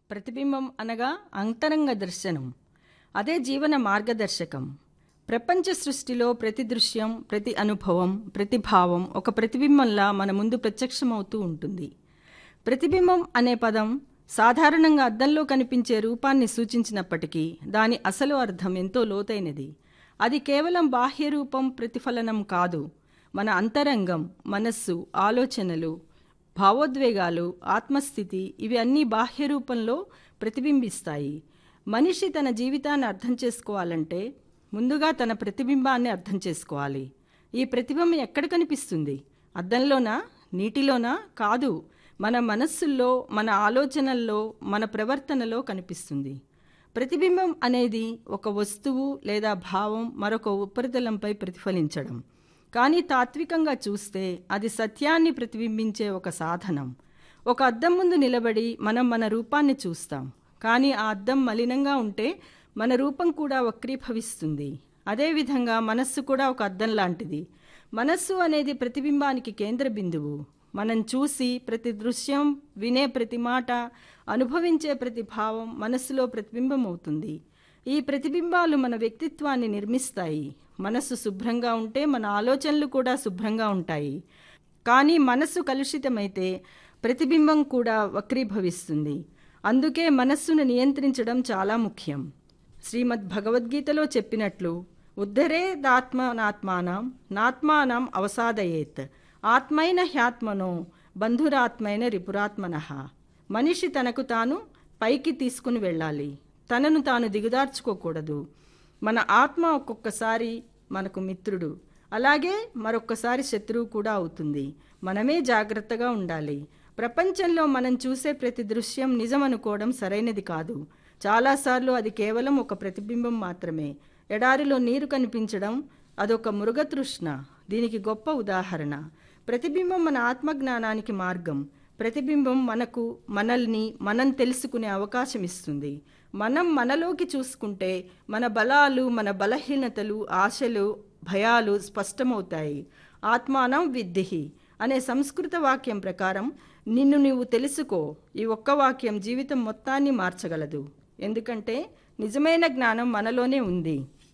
ప్రతిబింబం అనగా అంతరంగ దర్శనం అదే జీవన మార్గదర్శకం ప్రపంచ సృష్టిలో ప్రతి దృశ్యం ప్రతి అనుభవం ప్రతి భావం ఒక ప్రతిబింబంలా మన ముందు ప్రత్యక్షమవుతూ ఉంటుంది ప్రతిబింబం అనే పదం సాధారణంగా అద్దంలో కనిపించే రూపాన్ని సూచించినప్పటికీ దాని అసలు అర్థం ఎంతో లోతైనది అది కేవలం బాహ్య రూపం ప్రతిఫలనం కాదు మన అంతరంగం మనస్సు ఆలోచనలు భావోద్వేగాలు ఆత్మస్థితి ఇవి అన్నీ బాహ్య రూపంలో ప్రతిబింబిస్తాయి మనిషి తన జీవితాన్ని అర్థం చేసుకోవాలంటే ముందుగా తన ప్రతిబింబాన్ని అర్థం చేసుకోవాలి ఈ ప్రతిబింబం ఎక్కడ కనిపిస్తుంది అద్దంలోనా నీటిలోనా కాదు మన మనస్సుల్లో మన ఆలోచనల్లో మన ప్రవర్తనలో కనిపిస్తుంది ప్రతిబింబం అనేది ఒక వస్తువు లేదా భావం మరొక ఉపరితలంపై ప్రతిఫలించడం కానీ తాత్వికంగా చూస్తే అది సత్యాన్ని ప్రతిబింబించే ఒక సాధనం ఒక అద్దం ముందు నిలబడి మనం మన రూపాన్ని చూస్తాం కానీ ఆ అద్దం మలినంగా ఉంటే మన రూపం కూడా వక్రీభవిస్తుంది అదేవిధంగా మనస్సు కూడా ఒక అద్దం లాంటిది మనస్సు అనేది ప్రతిబింబానికి కేంద్ర బిందువు మనం చూసి ప్రతి దృశ్యం వినే ప్రతి మాట అనుభవించే ప్రతి భావం మనస్సులో ప్రతిబింబం అవుతుంది ఈ ప్రతిబింబాలు మన వ్యక్తిత్వాన్ని నిర్మిస్తాయి మనస్సు శుభ్రంగా ఉంటే మన ఆలోచనలు కూడా శుభ్రంగా ఉంటాయి కానీ మనస్సు కలుషితమైతే ప్రతిబింబం కూడా వక్రీభవిస్తుంది అందుకే మనస్సును నియంత్రించడం చాలా ముఖ్యం శ్రీమద్ భగవద్గీతలో చెప్పినట్లు ఉద్ధరేదాత్మనాత్మానం నాత్మానం అవసాదయేత్ ఆత్మైన హ్యాత్మనో బంధురాత్మైన రిపురాత్మన మనిషి తనకు తాను పైకి తీసుకుని వెళ్ళాలి తనను తాను దిగుదార్చుకోకూడదు మన ఆత్మ ఒక్కొక్కసారి మనకు మిత్రుడు అలాగే మరొక్కసారి శత్రువు కూడా అవుతుంది మనమే జాగ్రత్తగా ఉండాలి ప్రపంచంలో మనం చూసే ప్రతి దృశ్యం నిజం అనుకోవడం సరైనది కాదు చాలాసార్లు అది కేవలం ఒక ప్రతిబింబం మాత్రమే ఎడారిలో నీరు కనిపించడం అదొక మృగతృష్ణ దీనికి గొప్ప ఉదాహరణ ప్రతిబింబం మన ఆత్మజ్ఞానానికి మార్గం ప్రతిబింబం మనకు మనల్ని మనం తెలుసుకునే అవకాశం ఇస్తుంది మనం మనలోకి చూసుకుంటే మన బలాలు మన బలహీనతలు ఆశలు భయాలు స్పష్టమవుతాయి ఆత్మానం విద్ధిహి అనే సంస్కృత వాక్యం ప్రకారం నిన్ను నీవు తెలుసుకో ఈ ఒక్క వాక్యం జీవితం మొత్తాన్ని మార్చగలదు ఎందుకంటే నిజమైన జ్ఞానం మనలోనే ఉంది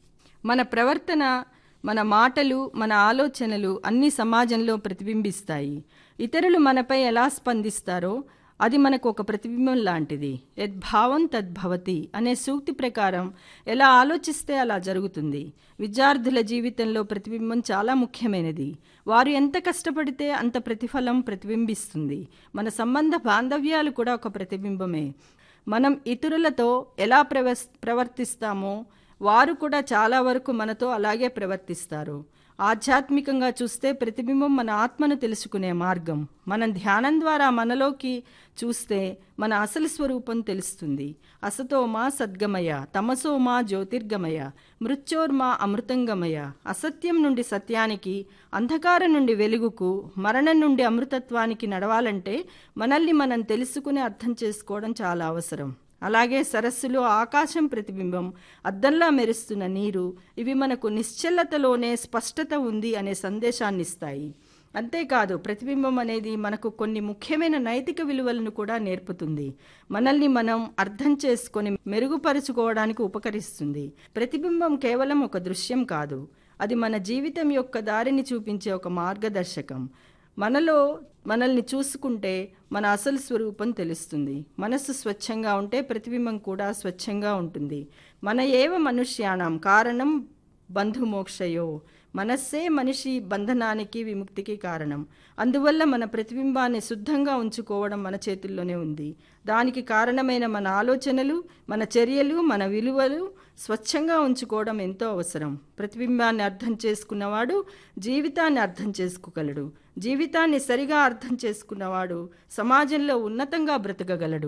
మన ప్రవర్తన మన మాటలు మన ఆలోచనలు అన్ని సమాజంలో ప్రతిబింబిస్తాయి ఇతరులు మనపై ఎలా స్పందిస్తారో అది మనకు ఒక ప్రతిబింబం లాంటిది యద్భావం తద్భవతి అనే సూక్తి ప్రకారం ఎలా ఆలోచిస్తే అలా జరుగుతుంది విద్యార్థుల జీవితంలో ప్రతిబింబం చాలా ముఖ్యమైనది వారు ఎంత కష్టపడితే అంత ప్రతిఫలం ప్రతిబింబిస్తుంది మన సంబంధ బాంధవ్యాలు కూడా ఒక ప్రతిబింబమే మనం ఇతరులతో ఎలా ప్రవ ప్రవర్తిస్తామో వారు కూడా చాలా వరకు మనతో అలాగే ప్రవర్తిస్తారు ఆధ్యాత్మికంగా చూస్తే ప్రతిబింబం మన ఆత్మను తెలుసుకునే మార్గం మనం ధ్యానం ద్వారా మనలోకి చూస్తే మన అసలు స్వరూపం తెలుస్తుంది అసతోమా సద్గమయ తమసోమా జ్యోతిర్గమయ మృత్యోర్మా అమృతంగమయ అసత్యం నుండి సత్యానికి అంధకారం నుండి వెలుగుకు మరణం నుండి అమృతత్వానికి నడవాలంటే మనల్ని మనం తెలుసుకుని అర్థం చేసుకోవడం చాలా అవసరం అలాగే సరస్సులో ఆకాశం ప్రతిబింబం అద్దంలా మెరుస్తున్న నీరు ఇవి మనకు నిశ్చలతలోనే స్పష్టత ఉంది అనే సందేశాన్ని ఇస్తాయి అంతేకాదు ప్రతిబింబం అనేది మనకు కొన్ని ముఖ్యమైన నైతిక విలువలను కూడా నేర్పుతుంది మనల్ని మనం అర్థం చేసుకొని మెరుగుపరుచుకోవడానికి ఉపకరిస్తుంది ప్రతిబింబం కేవలం ఒక దృశ్యం కాదు అది మన జీవితం యొక్క దారిని చూపించే ఒక మార్గదర్శకం మనలో మనల్ని చూసుకుంటే మన అసలు స్వరూపం తెలుస్తుంది మనస్సు స్వచ్ఛంగా ఉంటే ప్రతిబింబం కూడా స్వచ్ఛంగా ఉంటుంది మన ఏవ మనుష్యానం కారణం బంధుమోక్షయో మనస్సే మనిషి బంధనానికి విముక్తికి కారణం అందువల్ల మన ప్రతిబింబాన్ని శుద్ధంగా ఉంచుకోవడం మన చేతుల్లోనే ఉంది దానికి కారణమైన మన ఆలోచనలు మన చర్యలు మన విలువలు స్వచ్ఛంగా ఉంచుకోవడం ఎంతో అవసరం ప్రతిబింబాన్ని అర్థం చేసుకున్నవాడు జీవితాన్ని అర్థం చేసుకోగలడు జీవితాన్ని సరిగా అర్థం చేసుకున్నవాడు సమాజంలో ఉన్నతంగా బ్రతకగలడు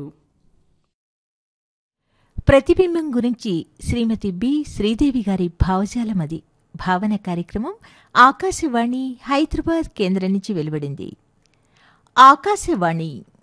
ప్రతిబింబం గురించి శ్రీమతి బి శ్రీదేవి గారి భావజాలమది భావన కార్యక్రమం ఆకాశవాణి హైదరాబాద్ కేంద్రం నుంచి వెలువడింది ఆకాశవాణి